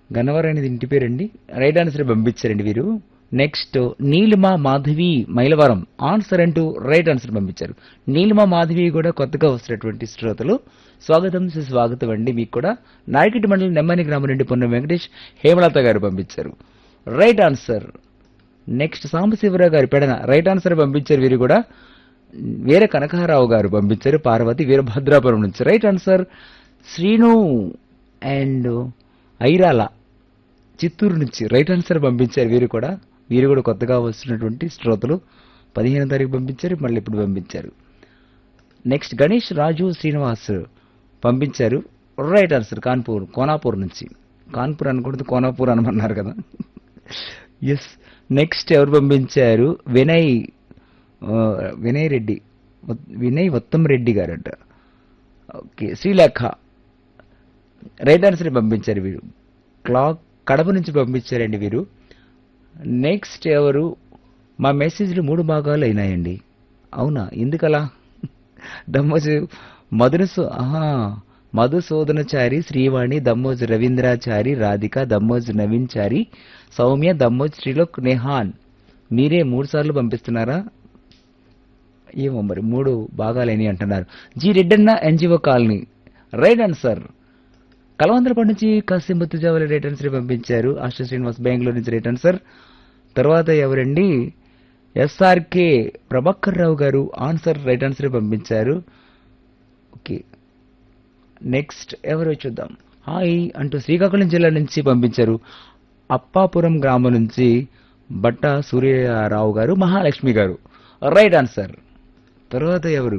గన్నవరం అనేది ఇంటి పేరండి రైట్ ఆన్సర్ పంపించారండి వీరు నెక్స్ట్ నీలిమ మాధవి మైలవరం ఆన్సర్ అంటూ రైట్ ఆన్సర్ పంపించారు నీలిమ మాధవి కూడా కొత్తగా వస్తున్నటువంటి శ్రోతలు స్వాగతం సుస్వాగతం అండి మీకు కూడా నాయకటి మండలం నెమ్మని గ్రామం నుండి పొన్న వెంకటేష్ హేమలత గారు పంపించారు రైట్ ఆన్సర్ నెక్స్ట్ సాంబశివరావు గారు పెడన రైట్ ఆన్సర్ పంపించారు వీరు కూడా వీర కనకారావు గారు పంపించారు పార్వతి వీరభద్రాపురం నుంచి right answer Srinu and Irala Chittoor నుంచి రైట్ ఆన్సర్ పంపించారు వీరు కూడా వీరు కూడా కొత్తగా వస్తున్నటువంటి శ్రోతలు పదిహేను తారీఖు పంపించారు మళ్ళీ ఇప్పుడు పంపించారు నెక్స్ట్ గణేష్ రాజు శ్రీనివాస్ పంపించారు రైట్ ఆన్సర్ కాన్పూర్ కోనాపూర్ నుంచి కాన్పూర్ అనకూడదు కోనాపూర్ అనమన్నారు కదా ఎస్ నెక్స్ట్ ఎవరు పంపించారు వినయ్ ఆ, వినయ్ రెడ్డి ఉత్- వినయ్ ఉత్తమ్ రెడ్డి గారట ఓకే శ్రీలేఖ రైట్ ఆన్సర్ పంపించారు వీరు క్లాక్ కడప నుంచి పంపించారండి వీరు నెక్స్ట్ ఎవరు మా మెసేజ్లు మూడు భాగాలు అయినాయండి అవునా ఎందుకలా దమ్మోజు మధురసు ఆహా మధుసూదనచారి శ్రీవాణి దమ్మోజు రవీంద్రాచారి రాధిక దమ్మోజు నవీన్చారి సౌమ్య దమ్మోజు శ్రీలోక్ నెహాన్ మీరే మూడు సార్లు పంపిస్తున్నారా ఏమో మరి మూడు భాగాలని అంటున్నారు G Reddanna NGO colony right answer Kalavandarapadu నుంచి కాసిం బుత్తుజావలి రైట్ ఆన్సర్ పంపించారు ఆశా శ్రీనివాస్ బెంగళూరు నుంచి రైట్ ఆన్సర్ తర్వాత ఎవరండి ఎస్ఆర్కే ప్రభాకర్ రావు గారు ఆన్సర్ రైట్ ఆన్సర్ పంపించారు ఓకే నెక్స్ట్ ఎవరో చూద్దాం హాయ్ అంటూ శ్రీకాకుళం జిల్లా నుంచి పంపించారు అప్పాపురం గ్రామం నుంచి బట్ట సూర్యరావు గారు మహాలక్ష్మి గారు రైట్ ఆన్సర్ తర్వాత ఎవరు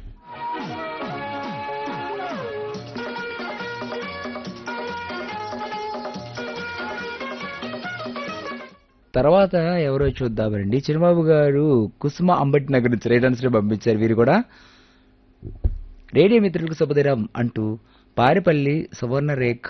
తర్వాత ఎవరో చూద్దామండి చిరుబాబు గారు కుసుమ అంబటి నగర్ నుంచి రైట్ ఆన్సర్ పంపించారు వీరు కూడా రేడియో మిత్రులకు శుభదినం అంటూ పారిపల్లి సువర్ణరేఖ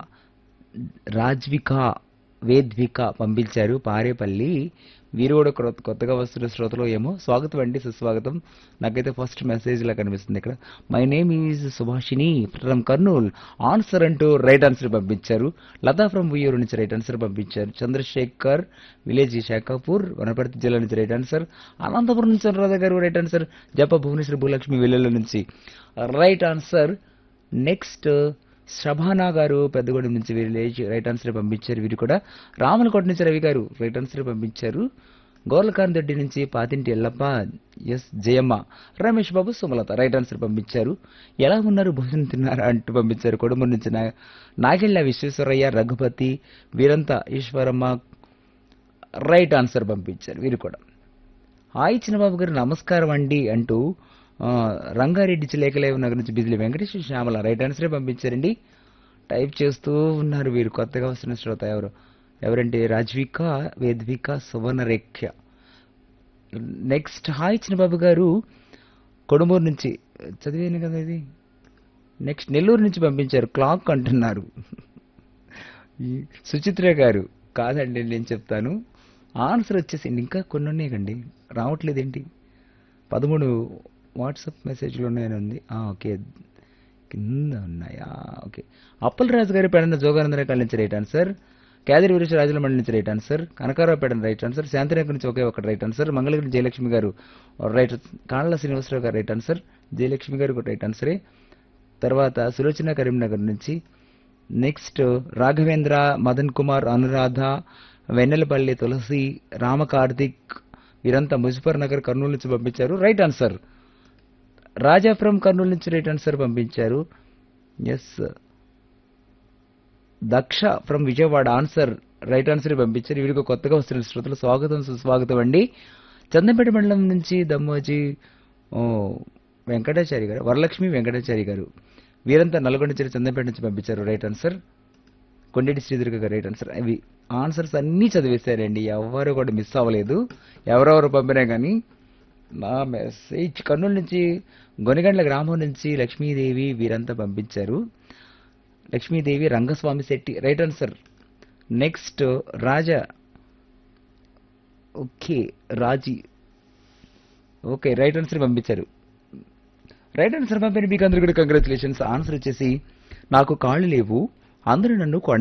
రాజ్విక వేద్విక పంపించారు పారేపల్లి వీరు కూడా కొత్త- కొత్తగా వస్తున్న శ్రోతలు ఏమో స్వాగతం అండి సుస్వాగతం నాకైతే ఫస్ట్ మెసేజ్ లా కనిపిస్తుంది ఇక్కడ my name is Subhashini from Kurnool answer అంటూ రైట్ ఆన్సర్ పంపించారు లతా ఫ్రమ్ ఉయ్యూరు నుంచి రైట్ ఆన్సర్ పంపించారు చంద్రశేఖర్ విలేజ్ శాఖాపూర్ వనపర్తి జిల్లా నుంచి రైట్ ఆన్సర్ అనంతపురం నుంచి అనురాధ గారు రైట్ ఆన్సర్ జప భువనేశ్వరి భూలక్ష్మి వెల్లుల నుంచి రైట్ ఆన్సర్ నెక్స్ట్ శభానా గారు పెద్దగూడెం నుంచి విలేజ్ రైట్ ఆన్సర్ పంపించారు వీరు కూడా రామలకోట నుంచి రవి గారు రైట్ ఆన్సర్ పంపించారు గోర్లకాంత్ రెడ్డి నుంచి Pathinti Yellappa S Jayamma Ramesh Babu Sumalatha right answer పంపించారు ఎలా ఉన్నారు భోజనం తిన్నారా అంటూ పంపించారు కొడుమూరు నుంచి నా- నాగెళ్ళ విశ్వేశ్వరయ్య రఘుపతి వీరంత ఈశ్వరమ్మ రైట్ ఆన్సర్ పంపించారు వీరు కూడా హాయ్ చిన్నబాబు గారు నమస్కారం అండి అంటూ ఆ, రంగారెడ్డి చిలేకలేవు నగర్ నుంచి బిజిలి వెంకటేశ్వర శ్యామల రైట్ ఆన్సరే పంపించారండి టైప్ చేస్తూ ఉన్నారు వీరు కొత్తగా వస్తున్న శ్రోత ఎవరు ఎవరంటే రాజ్విక వేద్విక సువర్ణరేఖ్య నెక్స్ట్ హాయ్ చిన్నబాబు గారు కొడుమూరు నుంచి చదివాను కదా ఇది నెక్స్ట్ నెల్లూరు నుంచి పంపించారు క్లాక్ అంటున్నారు ఈ సుచిత్ర గారు కాదండి నేను చెప్తాను ఆన్సర్ వచ్చేసింది ఇంకా కొన్ని ఉన్నాయండి రావట్లేదేంటి పదమూడు వాట్సాప్ మెసేజ్లు ఉన్నాయని ఉంది ఆ, ఓకే కింద ఉన్నాయా ఓకే అప్పలరాజు గారి పెడన జోగానందన కాళ్ళ నుంచి రైట్ ఆన్సర్ కేదరి వీరేశ్వర రాజుల మండలి నుంచి right answer Kanakarao Pedana right answer Shantirekha నుంచి ఒకే ఒకటి రైట్ ఆన్సర్ మంగళగిరి జయలక్ష్మి గారు రైట్ కాళ్ళ శ్రీనివాసరావు గారు రైట్ ఆన్సర్ జయలక్ష్మి గారు కూడా రైట్ ఆన్సరే తర్వాత సులోచన కరీంనగర్ నుంచి నెక్స్ట్ రాఘవేంద్ర మదన్ కుమార్ అనురాధ వెన్నెలపల్లి తులసి రామ కార్తిక్ వీరంతా ముజఫర్ నగర్ కర్నూలు నుంచి పంపించారు right answer Raja from Kurnool నుంచి రైట్ ఆన్సర్ పంపించారు S Daksha from Vijayawada answer right answer పంపించారు వీడికి కొత్తగా వస్తున్న శ్రోతలు స్వాగతం సుస్వాగతం అండి చందంపేట మండలం నుంచి దమ్మోజీ ఓ వెంకటాచారి గారు వరలక్ష్మి వెంకటాచారి గారు వీరంతా నల్గొండ చెరి చందంపేట నుంచి పంపించారు రైట్ ఆన్సర్ కొండేటి శ్రీదుర్గ గారు రైట్ ఆన్సర్ అవి ఆన్సర్స్ అన్నీ చదివేశారండి ఎవరు కూడా మిస్ అవ్వలేదు ఎవరెవరు పంపినా కానీ నా మెసేజ్ కర్నూలు నుంచి గొనిగండ్ల గ్రామం నుంచి లక్ష్మీదేవి వీరంతా పంపించారు Lakshmidevi Rangaswamy Shetty right answer next Raja okay Raji okay right answer పంపించారు రైట్ ఆన్సర్ పంపిన మీకు అందరు కూడా కంగ్రాచులేషన్స్ ఆన్సర్ వచ్చేసి నాకు కాళ్ళు లేవు అందరూ నన్ను